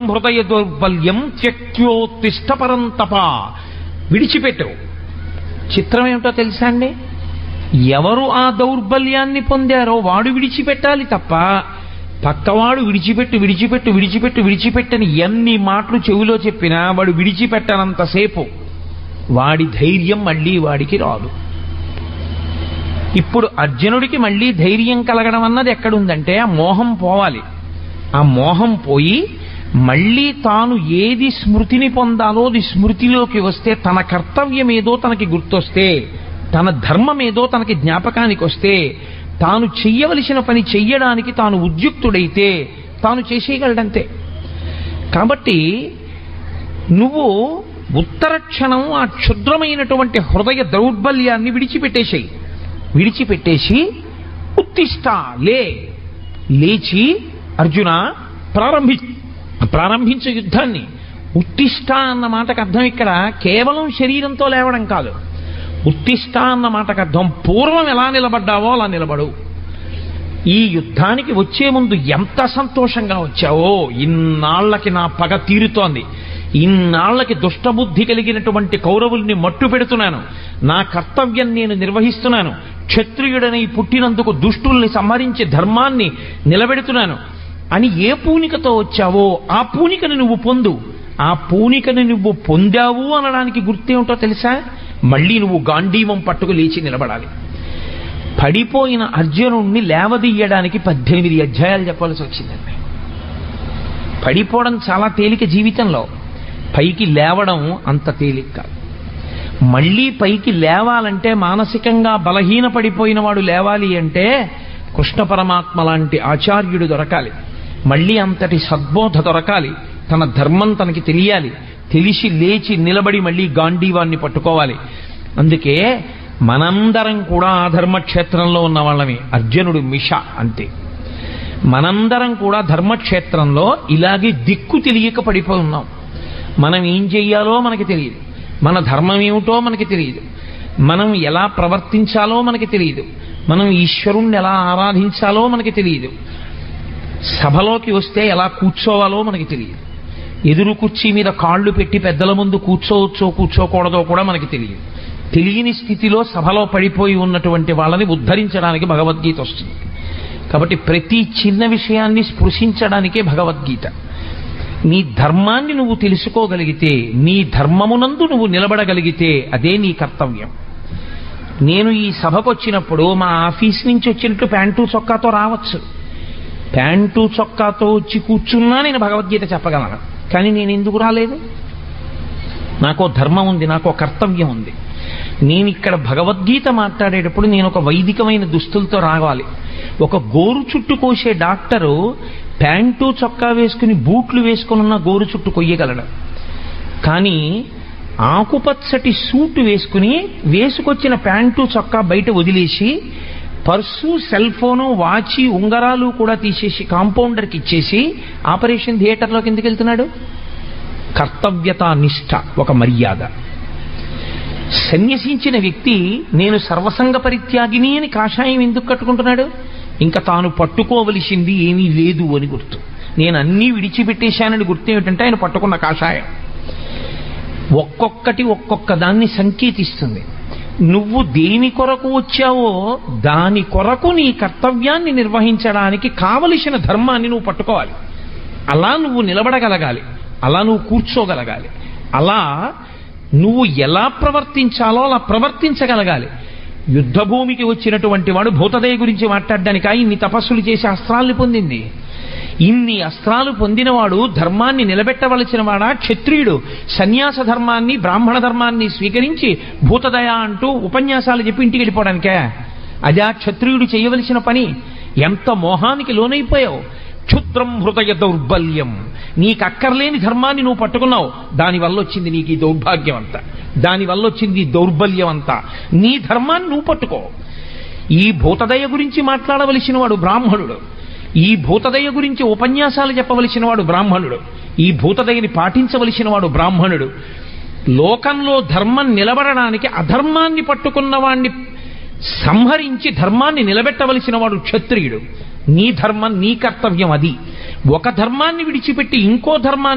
హృదయ దౌర్బల్యం త్యక్యోత్తిష్ట పరంతప విడిచిపెట్టు చిత్రం ఏమిటో తెలుసా అండి ఎవరు ఆ దౌర్బల్యాన్ని పొందారో వాడు విడిచిపెట్టాలి తప్ప పక్కవాడు విడిచిపెట్టు విడిచిపెట్టు విడిచిపెట్టు విడిచిపెట్టని ఎన్ని మాటలు చెవిలో చెప్పినా వాడు విడిచిపెట్టనంతసేపు వాడి ధైర్యం మళ్ళీ వాడికి రాదు ఇప్పుడు అర్జునుడికి మళ్ళీ ధైర్యం కలగడం అన్నది ఎక్కడుందంటే ఆ మోహం పోవాలి ఆ మోహం పోయి మళ్ళీ తాను ఏది స్మృతిని పొందాలో అది స్మృతిలోకి వస్తే తన కర్తవ్యం ఏదో తనకి గుర్తొస్తే తన ధర్మం ఏదో తనకి జ్ఞాపకానికి వస్తే తాను చెయ్యవలసిన పని చెయ్యడానికి తాను ఉద్యుక్తుడైతే తాను చేసేయగలడంతే కాబట్టి నువ్వు ఉత్తర క్షణం ఆ క్షుద్రమైనటువంటి హృదయ దౌర్బల్యాన్ని విడిచిపెట్టేసేయి విడిచిపెట్టేసి ఉత్తిష్ట లే లేచి అర్జున ప్రారంభి ప్రారంభించే యుద్ధాన్ని ఉత్తిష్ట అన్న మాటకు అర్థం ఇక్కడ కేవలం శరీరంతో లేవడం కాదు ఉత్తిష్ట అన్న మాటకు అర్థం పూర్వం ఎలా నిలబడ్డావో అలా నిలబడు ఈ యుద్ధానికి వచ్చే ముందు ఎంత సంతోషంగా వచ్చావో ఇన్నాళ్లకి నా పగ తీరుతోంది ఇన్నాళ్లకి దుష్టబుద్ధి కలిగినటువంటి కౌరవుల్ని మట్టు పెడుతున్నాను నా కర్తవ్యం నేను నిర్వహిస్తున్నాను క్షత్రియుడనై పుట్టినందుకు దుష్టుల్ని సంహరించి ధర్మాన్ని నిలబెడుతున్నాను అని ఏ పూనికతో వచ్చావో ఆ పూనికను నువ్వు పొందు ఆ పూనికను నువ్వు పొందావు అనడానికి గుర్తేమిటో తెలుసా మళ్ళీ నువ్వు గాంధీవం పట్టుకు లేచి నిలబడాలి పడిపోయిన అర్జునుణ్ణి లేవదీయడానికి పద్దెనిమిది అధ్యాయాలు చెప్పాల్సి వచ్చిందండి పడిపోవడం చాలా తేలిక జీవితంలో పైకి లేవడం అంత తేలిక కాదు మళ్ళీ పైకి లేవాలంటే మానసికంగా బలహీన పడిపోయిన వాడు లేవాలి అంటే కృష్ణ పరమాత్మ లాంటి ఆచార్యుడు దొరకాలి మళ్ళీ అంతటి సద్బోధ దొరకాలి తన ధర్మం తనకి తెలియాలి తెలిసి లేచి నిలబడి మళ్ళీ గాంధీవాన్ని పట్టుకోవాలి అందుకే మనందరం కూడా ఆ ధర్మక్షేత్రంలో ఉన్న వాళ్ళమే అర్జునుడు మిష అంతే మనందరం కూడా ధర్మక్షేత్రంలో ఇలాగే దిక్కు తెలియక పడిపోయి ఉన్నాం మనం ఏం చెయ్యాలో మనకి తెలియదు మన ధర్మం ఏమిటో మనకి తెలియదు మనం ఎలా ప్రవర్తించాలో మనకి తెలియదు మనం ఈశ్వరుణ్ణి ఎలా ఆరాధించాలో మనకి తెలియదు సభలోకి వస్తే ఎలా కూర్చోవాలో మనకి తెలియదు ఎదురు కుర్చీ మీద కాళ్ళు పెట్టి పెద్దల ముందు కూర్చోవచ్చో కూర్చోకూడదో కూడా మనకి తెలియదు తెలియని స్థితిలో సభలో పడిపోయి ఉన్నటువంటి వాళ్ళని ఉద్ధరించడానికి భగవద్గీత వస్తుంది కాబట్టి ప్రతి చిన్న విషయాన్ని స్పృశించడానికే భగవద్గీత నీ ధర్మాన్ని నువ్వు తెలుసుకోగలిగితే నీ ధర్మమునందు నువ్వు నిలబడగలిగితే అదే నీ కర్తవ్యం నేను ఈ సభకు వచ్చినప్పుడు మా ఆఫీస్ నుంచి వచ్చినట్టు ప్యాంటు చొక్కాతో రావచ్చు ప్యాంటు చొక్కాతో వచ్చి కూర్చున్నా నేను భగవద్గీత చెప్పగలను కానీ నేను ఎందుకు రాలేదు నాకో ధర్మం ఉంది నాకో కర్తవ్యం ఉంది నేను ఇక్కడ భగవద్గీత మాట్లాడేటప్పుడు నేను ఒక వైదికమైన దుస్తులతో రావాలి ఒక గోరు చుట్టు కోసే డాక్టరు ప్యాంటు చొక్కా వేసుకుని బూట్లు వేసుకుని ఉన్న గోరు చుట్టు కొయ్యగలడు కానీ ఆకుపచ్చటి సూట్ వేసుకుని వేసుకొచ్చిన ప్యాంటు చొక్కా బయట వదిలేసి పర్సు సెల్ ఫోను వాచి ఉంగరాలు కూడా తీసేసి కాంపౌండర్కి ఇచ్చేసి ఆపరేషన్ థియేటర్లోకి ఎందుకు వెళ్తున్నాడు కర్తవ్యత నిష్ఠ ఒక మర్యాద సన్యసించిన వ్యక్తి నేను సర్వసంగ పరిత్యాగిని అని కాషాయం ఎందుకు కట్టుకుంటున్నాడు ఇంకా తాను పట్టుకోవలసింది ఏమీ లేదు అని గుర్తు నేను అన్నీ విడిచిపెట్టేశానని గుర్తు ఏమిటంటే ఆయన పట్టుకున్న కాషాయం ఒక్కొక్కటి ఒక్కొక్క దాన్ని సంకేతిస్తుంది నువ్వు దేని కొరకు వచ్చావో దాని కొరకు నీ కర్తవ్యాన్ని నిర్వహించడానికి కావలసిన ధర్మాన్ని నువ్వు పట్టుకోవాలి అలా నువ్వు నిలబడగలగాలి అలా నువ్వు కూర్చోగలగాలి అలా నువ్వు ఎలా ప్రవర్తించాలో అలా ప్రవర్తించగలగాలి యుద్ధ భూమికి వచ్చినటువంటి వాడు భూతదయ గురించి మాట్లాడడానిక ఇన్ని తపస్సులు చేసి అస్త్రాల్ని పొందింది ఇన్ని అస్త్రాలు పొందినవాడు ధర్మాన్ని నిలబెట్టవలసిన వాడా క్షత్రియుడు సన్యాస ధర్మాన్ని బ్రాహ్మణ ధర్మాన్ని స్వీకరించి భూతదయ అంటూ ఉపన్యాసాలు చెప్పి ఇంటికి వెళ్ళిపోవడానికే అదే ఆ క్షత్రియుడు చేయవలసిన పని ఎంత మోహానికి లోనైపోయావు క్షుద్రం హృదయ దౌర్బల్యం నీకు అక్కర్లేని ధర్మాన్ని నువ్వు పట్టుకున్నావు దానివల్ల వచ్చింది నీకు ఈ దౌర్భాగ్యం అంతా దానివల్ల వచ్చింది ఈ దౌర్బల్యం అంతా నీ ధర్మాన్ని నువ్వు పట్టుకో ఈ భూతదయ గురించి మాట్లాడవలసిన వాడు బ్రాహ్మణుడు ఈ భూతదయ గురించి ఉపన్యాసాలు చెప్పవలసిన వాడు బ్రాహ్మణుడు ఈ భూతదయని పాటించవలసిన వాడు బ్రాహ్మణుడు లోకంలో ధర్మం నిలబడడానికి అధర్మాన్ని పట్టుకున్న వాణ్ణి సంహరించి ధర్మాన్ని నిలబెట్టవలసిన వాడు క్షత్రియుడు నీ ధర్మం నీ కర్తవ్యం అది ఒక ధర్మాన్ని విడిచిపెట్టి ఇంకో ధర్మాన్ని